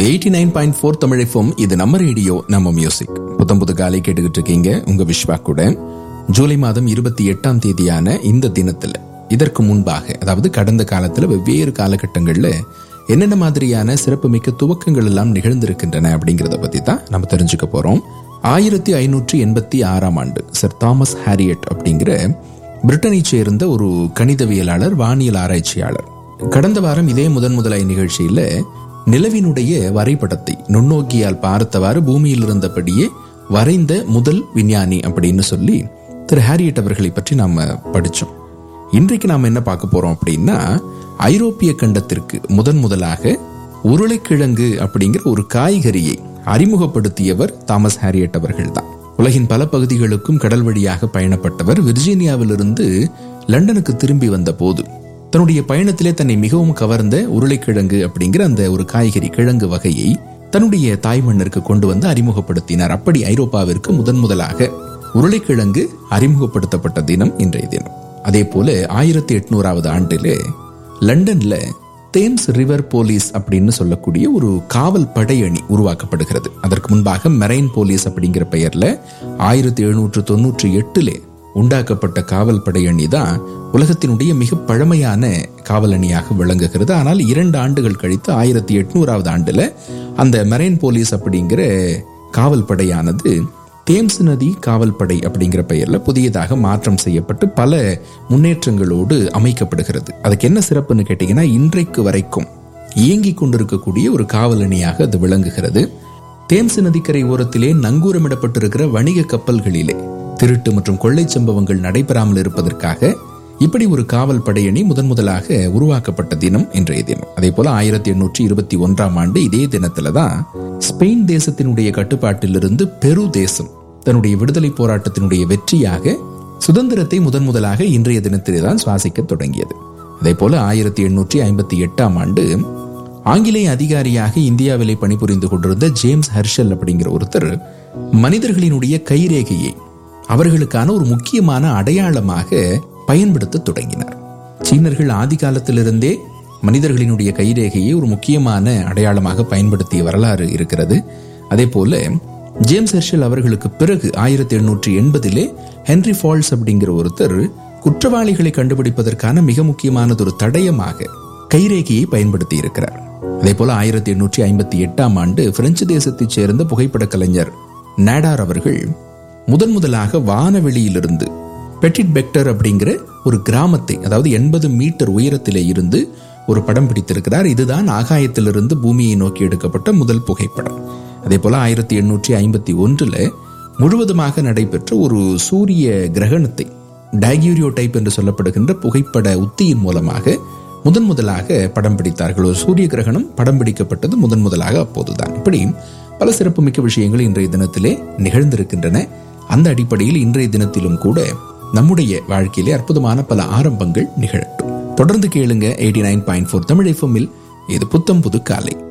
eighty nine point four தமிழைஃபோம் இது நம்ம ரேடியோ நம்ம மியூசிக் புத்தம் புது காலை கேட்டுக்கிட்டு இருக்கீங்க உங்க விஸ்வா கூட ஜூலை மாதம் இருபத்தி எட்டாம் தேதியான இந்த தினத்துல இதற்கு முன்பாக அதாவது கடந்த காலத்துல வெவ்வேறு காலகட்டங்கள்ல என்னென்ன மாதிரியான சிறப்புமிக்க துவக்கங்கள் எல்லாம் நிகழ்ந்திருக்கின்றன அப்படிங்கறத பத்தி தான் நம்ம தெரிஞ்சுக்க போறோம் ஆயிரத்தி ஐநூற்றி எண்பத்தி ஆறாம் ஆண்டு சர் தாமஸ் ஹாரியட் அப்படிங்கிற பிரிட்டனை சேர்ந்த ஒரு கணிதவியலாளர் வானியல் ஆராய்ச்சியாளர் கடந்த வாரம் இதே முதன் முதலாய் நிகழ்ச்சியில நிலவினுடைய வரைபடத்தை நுண்ணோக்கியால் பார்த்தவாறு பூமியில் இருந்தபடியே வரைந்த முதல் விஞ்ஞானி அப்படின்னு சொல்லி திரு ஹாரியட் அவர்களை பற்றி நாம படிச்சோம் இன்றைக்கு நாம என்ன பார்க்க போறோம் அப்படின்னா ஐரோப்பிய கண்டத்திற்கு முதன் முதலாக உருளைக்கிழங்கு அப்படிங்கிற ஒரு காய்கறியை அறிமுகப்படுத்தியவர் தாமஸ் ஹாரியட் அவர்கள் தான் உலகின் பல பகுதிகளுக்கும் கடல் வழியாக பயணப்பட்டவர் விர்ஜீனியாவிலிருந்து லண்டனுக்கு திரும்பி வந்த போது தன்னுடைய பயணத்திலே தன்னை மிகவும் கவர்ந்த உருளைக்கிழங்கு அப்படிங்கிற அந்த ஒரு காய்கறி கிழங்கு வகையை தன்னுடைய தாய் மண்ணிற்கு கொண்டு வந்து அறிமுகப்படுத்தினார் அப்படி ஐரோப்பாவிற்கு முதன் முதலாக உருளைக்கிழங்கு அறிமுகப்படுத்தப்பட்ட தினம் இன்றைய தினம் அதே போல ஆயிரத்தி எட்நூறாவது ஆண்டிலே லண்டன்ல தேம்ஸ் ரிவர் போலீஸ் அப்படின்னு சொல்லக்கூடிய ஒரு காவல் படையணி உருவாக்கப்படுகிறது அதற்கு முன்பாக மெரைன் போலீஸ் அப்படிங்கிற பெயர்ல ஆயிரத்தி எழுநூற்று தொன்னூற்றி எட்டுலே உண்டாக்கப்பட்ட காவல் படையணி தான் உலகத்தினுடைய மிக பழமையான காவல் அணியாக விளங்குகிறது ஆனால் இரண்டு ஆண்டுகள் கழித்து ஆயிரத்தி எட்நூறாவது ஆண்டுல அந்த மெரைன் போலீஸ் அப்படிங்கிற காவல் படையானது தேம்ஸ் நதி காவல் படை அப்படிங்கிற பெயர்ல புதியதாக மாற்றம் செய்யப்பட்டு பல முன்னேற்றங்களோடு அமைக்கப்படுகிறது அதுக்கு என்ன சிறப்புன்னு கேட்டீங்கன்னா இன்றைக்கு வரைக்கும் இயங்கி கொண்டிருக்கக்கூடிய ஒரு காவல் அணியாக அது விளங்குகிறது தேம்ஸ் நதிக்கரை ஓரத்திலே நங்கூரமிடப்பட்டிருக்கிற வணிக கப்பல்களிலே திருட்டு மற்றும் கொள்ளை சம்பவங்கள் நடைபெறாமல் இருப்பதற்காக இப்படி ஒரு காவல் படையணி முதன் முதலாக உருவாக்கப்பட்ட தினம் இன்றைய தினம் அதே போல ஆயிரத்தி எண்ணூற்றி இருபத்தி ஒன்றாம் ஆண்டு இதே தினத்துல தான் ஸ்பெயின் தேசத்தினுடைய கட்டுப்பாட்டிலிருந்து பெரு தேசம் தன்னுடைய விடுதலை போராட்டத்தினுடைய வெற்றியாக சுதந்திரத்தை முதன் முதலாக இன்றைய தினத்திலே தான் சுவாசிக்க தொடங்கியது அதே போல ஆயிரத்தி எண்ணூற்றி ஐம்பத்தி எட்டாம் ஆண்டு ஆங்கிலேய அதிகாரியாக இந்தியாவிலே பணிபுரிந்து கொண்டிருந்த ஜேம்ஸ் ஹர்ஷல் அப்படிங்கிற ஒருத்தர் மனிதர்களினுடைய கைரேகையை அவர்களுக்கான ஒரு முக்கியமான அடையாளமாக பயன்படுத்த தொடங்கினார் சீனர்கள் ஆதி காலத்திலிருந்தே மனிதர்களினுடைய கைரேகையை ஒரு முக்கியமான அடையாளமாக பயன்படுத்திய வரலாறு இருக்கிறது அதே போல ஜேம்ஸ் ஹெர்ஷல் அவர்களுக்கு பிறகு ஆயிரத்தி எண்ணூற்றி எண்பதிலே ஹென்ரி ஃபால்ஸ் அப்படிங்கிற ஒருத்தர் குற்றவாளிகளை கண்டுபிடிப்பதற்கான மிக முக்கியமானது ஒரு தடயமாக கைரேகையை பயன்படுத்தி இருக்கிறார் அதே போல ஆயிரத்தி எண்ணூற்றி ஐம்பத்தி எட்டாம் ஆண்டு பிரெஞ்சு தேசத்தைச் சேர்ந்த புகைப்பட கலைஞர் நாடார் அவர்கள் முதன் முதலாக வானவெளியிலிருந்து பெட்டிட் பெக்டர் அப்படிங்கிற ஒரு கிராமத்தை அதாவது எண்பது மீட்டர் உயரத்திலே இருந்து ஒரு படம் பிடித்திருக்கிறார் இதுதான் ஆகாயத்திலிருந்து பூமியை நோக்கி எடுக்கப்பட்ட முதல் புகைப்படம் அதே போல ஆயிரத்தி எண்ணூற்றி ஐம்பத்தி ஒன்றுல முழுவதுமாக நடைபெற்ற ஒரு சூரிய கிரகணத்தை டயக்யூரியோ டைப் என்று சொல்லப்படுகின்ற புகைப்பட உத்தியின் மூலமாக முதன் முதலாக படம் பிடித்தார்கள் ஒரு சூரிய கிரகணம் படம் பிடிக்கப்பட்டது முதன் முதலாக அப்போதுதான் இப்படி பல சிறப்புமிக்க விஷயங்கள் இன்றைய தினத்திலே நிகழ்ந்திருக்கின்றன அந்த அடிப்படையில் இன்றைய தினத்திலும் கூட நம்முடைய வாழ்க்கையிலே அற்புதமான பல ஆரம்பங்கள் நிகழட்டும் தொடர்ந்து கேளுங்க eighty nine point four Tamil எஃப்எம்மில் இது புத்தம் புது காலை